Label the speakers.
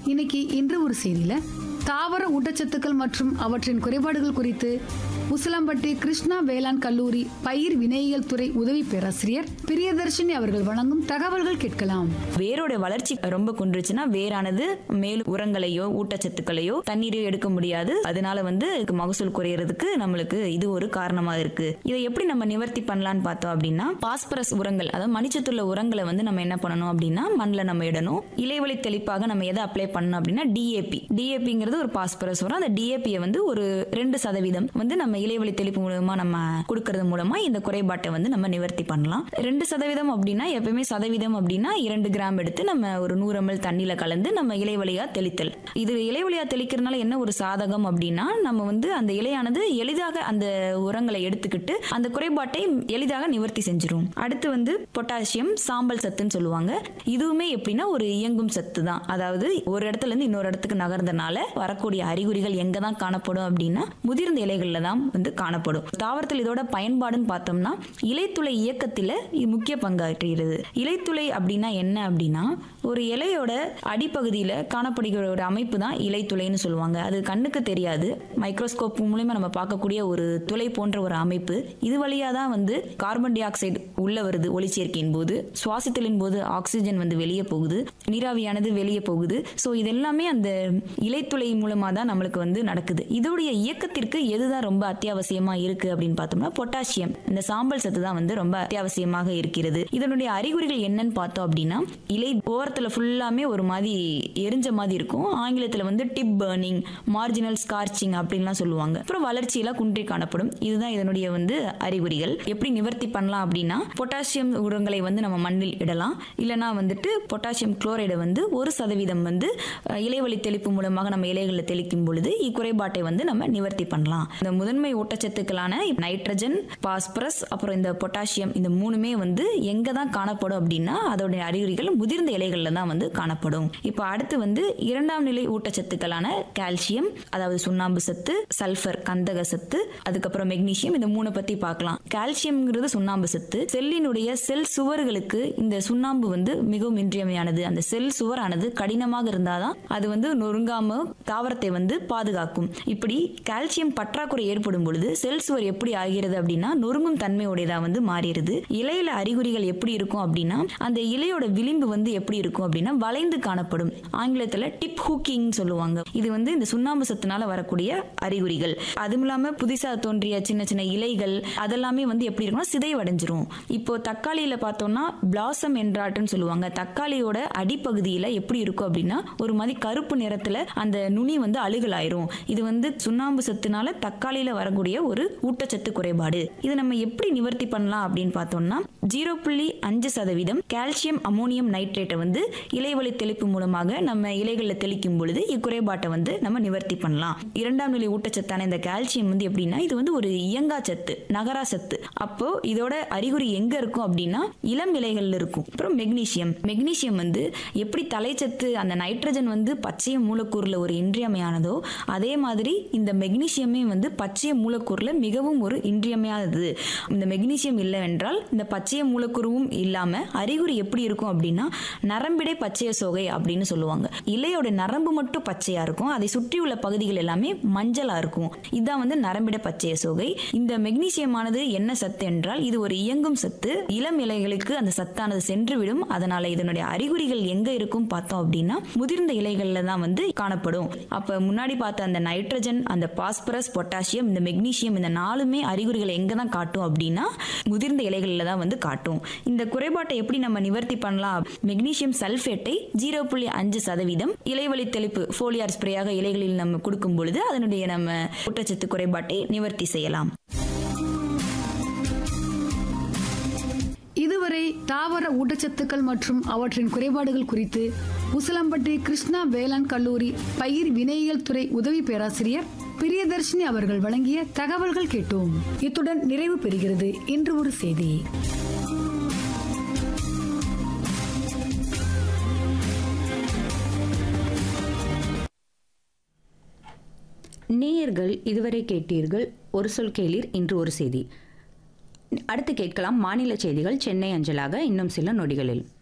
Speaker 1: இன்னைக்கு இன்று ஒரு செய்தியில தாவர ஊட்டச்சத்துக்கள் மற்றும் அவற்றின் குறைபாடுகள் குறித்து உசிலம்பட்டி கிருஷ்ணா வேளாண் கல்லூரி பயிர் வினையியல் துறை உதவி பேராசிரியர் பிரியதர்ஷினி அவர்கள் வழங்கும் தகவல்கள் கேட்கலாம்
Speaker 2: வேரோட வளர்ச்சி ரொம்ப குன்றுச்சுன்னா வேரானது மேல் உரங்களையோ ஊட்டச்சத்துக்களையோ தண்ணீரையோ எடுக்க முடியாது அதனால வந்து இதுக்கு மகசூல் குறையறதுக்கு நம்மளுக்கு இது ஒரு காரணமா இருக்கு இதை எப்படி நம்ம நிவர்த்தி பண்ணலாம்னு பார்த்தோம் அப்படின்னா பாஸ்பரஸ் உரங்கள் அதாவது மணிச்சத்துள்ள உரங்களை வந்து நம்ம என்ன பண்ணணும் அப்படின்னா மண்ணில் நம்ம இடணும் இலைவழி தெளிப்பாக நம்ம எதை அப்ளை பண்ணணும் அப்படின்னா டிஏபி டிஏபிங்கிறது ஒரு பாஸ்பரஸ் உரம் அந்த டிஏபியை வந்து ஒரு ரெண்டு சதவீதம் வந்து நம்ம இலைவழி தெளிப்பு மூலமா நம்ம கொடுக்கறது மூலமா இந்த குறைபாட்டை வந்து நம்ம நிவர்த்தி பண்ணலாம் ரெண்டு சதவீதம் அப்படின்னா எப்பயுமே சதவீதம் அப்படின்னா இரண்டு கிராம் எடுத்து நம்ம ஒரு நூறு எம்எல் தண்ணியில கலந்து நம்ம இலைவழியா தெளித்தல் இது இலைவழியா தெளிக்கிறதுனால என்ன ஒரு சாதகம் அப்படின்னா நம்ம வந்து அந்த இலையானது எளிதாக அந்த உரங்களை எடுத்துக்கிட்டு அந்த குறைபாட்டை எளிதாக நிவர்த்தி செஞ்சிரும் அடுத்து வந்து பொட்டாசியம் சாம்பல் சத்துன்னு சொல்லுவாங்க இதுவுமே எப்படின்னா ஒரு இயங்கும் சத்து தான் அதாவது ஒரு இடத்துல இருந்து இன்னொரு இடத்துக்கு நகர்ந்தனால வரக்கூடிய அறிகுறிகள் எங்க தான் காணப்படும் அப்படின்னா முதிர்ந்த இலைகள்ல தான் வந்து காணப்படும் தாவரத்தில் இதோட பயன்பாடுன்னு பார்த்தோம்னா இலைத்துளை இயக்கத்தில் இது முக்கிய பங்காற்றுகிறது இலைத்துளை அப்படின்னா என்ன அப்படின்னா ஒரு இலையோட அடிப்பகுதியில் காணப்படுகிற ஒரு அமைப்பு தான் இலைத்துளைன்னு சொல்லுவாங்க அது கண்ணுக்கு தெரியாது மைக்ரோஸ்கோப் மூலமா நம்ம பார்க்கக்கூடிய ஒரு துளை போன்ற ஒரு அமைப்பு இது வழியாக தான் வந்து கார்பன் டை ஆக்சைடு உள்ள வருது ஒளிச்சேர்க்கையின் போது சுவாசித்தலின் போது ஆக்சிஜன் வந்து வெளியே போகுது நீராவியானது வெளியே போகுது ஸோ இதெல்லாமே அந்த இலைத்துளை மூலமாக தான் நம்மளுக்கு வந்து நடக்குது இதோடைய இயக்கத்திற்கு எதுதான் ரொம்ப அத்தியாவசியமா இருக்கு அப்படின்னு பார்த்தோம்னா பொட்டாசியம் இந்த சாம்பல் சத்து தான் வந்து ரொம்ப அத்தியாவசியமாக இருக்கிறது இதனுடைய அறிகுறிகள் என்னன்னு பார்த்தோம் அப்படின்னா இலை ஓரத்துல ஃபுல்லாமே ஒரு மாதிரி எரிஞ்ச மாதிரி இருக்கும் ஆங்கிலத்துல வந்து டிப் பர்னிங் மார்ஜினல் ஸ்கார்ச்சிங் அப்படின்லாம் சொல்லுவாங்க அப்புறம் வளர்ச்சியெல்லாம் குன்றி காணப்படும் இதுதான் இதனுடைய வந்து அறிகுறிகள் எப்படி நிவர்த்தி பண்ணலாம் அப்படின்னா பொட்டாசியம் உரங்களை வந்து நம்ம மண்ணில் இடலாம் இல்லைனா வந்துட்டு பொட்டாசியம் குளோரைடை வந்து ஒரு சதவீதம் வந்து அஹ், இலைவழி தெளிப்பு மூலமாக நம்ம இலைகளில் தெளிக்கும் பொழுது இக்குறைபாட்டை வந்து நம்ம நிவர்த்தி பண்ணலாம் இந்த முதன்மை ஊட்டச்சத்துக்களான நைட்ரஜன் பாஸ்பரஸ் அப்புறம் இந்த பொட்டாசியம் இந்த மூணுமே வந்து எங்க தான் காணப்படும் அப்படின்னா அதோடைய அறிகுறிகள் முதிர்ந்த இலைகள்ல தான் வந்து காணப்படும் இப்போ அடுத்து வந்து இரண்டாம் நிலை ஊட்டச்சத்துக்களான கால்சியம் அதாவது சுண்ணாம்பு சத்து சல்ஃபர் கந்தக சத்து அதுக்கப்புறம் மெக்னீசியம் இந்த மூணை பத்தி பார்க்கலாம் கால்சியம்ங்கிறது சுண்ணாம்பு சத்து செல்லினுடைய செல் சுவர்களுக்கு இந்த சுண்ணாம்பு வந்து மிகவும் இன்றியமையானது அந்த செல் சுவரானது கடினமாக இருந்தாதான் அது வந்து நொறுங்காம தாவரத்தை வந்து பாதுகாக்கும் இப்படி கால்சியம் பற்றாக்குறை ஏற்படும் பொழுது செல் சுவர் எப்படி ஆகிறது அப்படின்னா நொறுங்கும் தன்மையுடையதா வந்து மாறிடுது இலையில அறிகுறிகள் எப்படி இருக்கும் அப்படின்னா அந்த இலையோட விளிம்பு வந்து எப்படி இருக்கும் அப்படின்னா வளைந்து காணப்படும் ஆங்கிலத்துல டிப் ஹூக்கிங் சொல்லுவாங்க இது வந்து இந்த சுண்ணாம்பு சத்துனால வரக்கூடிய அறிகுறிகள் அதுவும் இல்லாம புதுசா தோன்றிய சின்ன சின்ன இலைகள் அதெல்லாமே வந்து எப்படி இருக்கும்னா சிதைவடைஞ்சிரும் இப்போ தக்காளியில பார்த்தோம்னா பிளாசம் என்றாட்டுன்னு சொல்லுவாங்க தக்காளியோட அடிப்பகுதியில எப்படி இருக்கும் அப்படின்னா ஒரு மாதிரி கருப்பு நிறத்துல அந்த நுனி வந்து அழுகலாயிரும் இது வந்து சுண்ணாம்பு சத்துனால தக்காளியில வரக்கூடிய ஒரு ஊட்டச்சத்து குறைபாடு இது நம்ம எப்படி நிவர்த்தி பண்ணலாம் அப்படின்னு பார்த்தோம்னா ஜீரோ புள்ளி அஞ்சு சதவீதம் கால்சியம் அமோனியம் நைட்ரேட்டை வந்து இலைவழி தெளிப்பு மூலமாக நம்ம இலைகளில் தெளிக்கும் பொழுது இக்குறைபாட்டை வந்து நம்ம நிவர்த்தி பண்ணலாம் இரண்டாம் நிலை ஊட்டச்சத்தான இந்த கால்சியம் வந்து எப்படின்னா இது வந்து ஒரு இயங்கா சத்து நகரா சத்து அப்போ இதோட அறிகுறி எங்க இருக்கும் அப்படின்னா இளம் இலைகள்ல இருக்கும் அப்புறம் மெக்னீசியம் மெக்னீசியம் வந்து எப்படி தலைச்சத்து அந்த நைட்ரஜன் வந்து பச்சைய மூலக்கூறுல ஒரு இன்றியமையானதோ அதே மாதிரி இந்த மெக்னீசியமே வந்து பச்சைய மூலக்கூறுல மிகவும் ஒரு இன்றியமையாதது இந்த மெக்னீசியம் இல்லை என்றால் இந்த பச்சைய மூலக்கூறுவும் இல்லாம அறிகுறி எப்படி இருக்கும் அப்படின்னா நரம்பிடை பச்சைய சோகை அப்படின்னு சொல்லுவாங்க இலையோட நரம்பு மட்டும் பச்சையா இருக்கும் அதை சுற்றியுள்ள பகுதிகள் எல்லாமே மஞ்சளா இருக்கும் இதுதான் வந்து நரம்பிட பச்சைய சோகை இந்த மெக்னீசியமானது என்ன சத்து என்றால் இது ஒரு இயங்கும் சத்து இளம் இலைகளுக்கு அந்த சத்தானது சென்றுவிடும் அதனால இதனுடைய அறிகுறிகள் எங்க இருக்கும் பார்த்தோம் அப்படின்னா முதிர்ந்த இலைகள்ல தான் வந்து காணப்படும் அப்ப முன்னாடி பார்த்த அந்த நைட்ரஜன் அந்த பாஸ்பரஸ் பொட்டாசியம் இந்த மெக்னீசியம் இந்த நாலுமே அறிகுறிகளை எங்க தான் காட்டும் அப்படின்னா முதிர்ந்த இலைகள்ல தான் வந்து காட்டும் இந்த குறைபாட்டை எப்படி நம்ம நிவர்த்தி பண்ணலாம் மெக்னீசியம் சல்பேட்டை ஜீரோ புள்ளி அஞ்சு சதவீதம் இலைவழி தெளிப்பு ஃபோலியார் ஸ்ப்ரேயாக இலைகளில் நம்ம கொடுக்கும் பொழுது அதனுடைய நம்ம ஊட்டச்சத்து குறைபாட்டை நிவர்த்தி செய்யலாம்
Speaker 1: இதுவரை தாவர ஊட்டச்சத்துக்கள் மற்றும் அவற்றின் குறைபாடுகள் குறித்து உசிலம்பட்டி கிருஷ்ணா வேளாண் கல்லூரி பயிர் வினையியல் துறை உதவி பேராசிரியர் பிரியதர்ஷினி அவர்கள் வழங்கிய தகவல்கள் கேட்டோம் இத்துடன் நிறைவு பெறுகிறது இன்று ஒரு செய்தி
Speaker 3: நேயர்கள் இதுவரை கேட்டீர்கள் ஒரு சொல் கேளீர் இன்று ஒரு செய்தி அடுத்து கேட்கலாம் மாநில செய்திகள் சென்னை அஞ்சலாக இன்னும் சில நொடிகளில்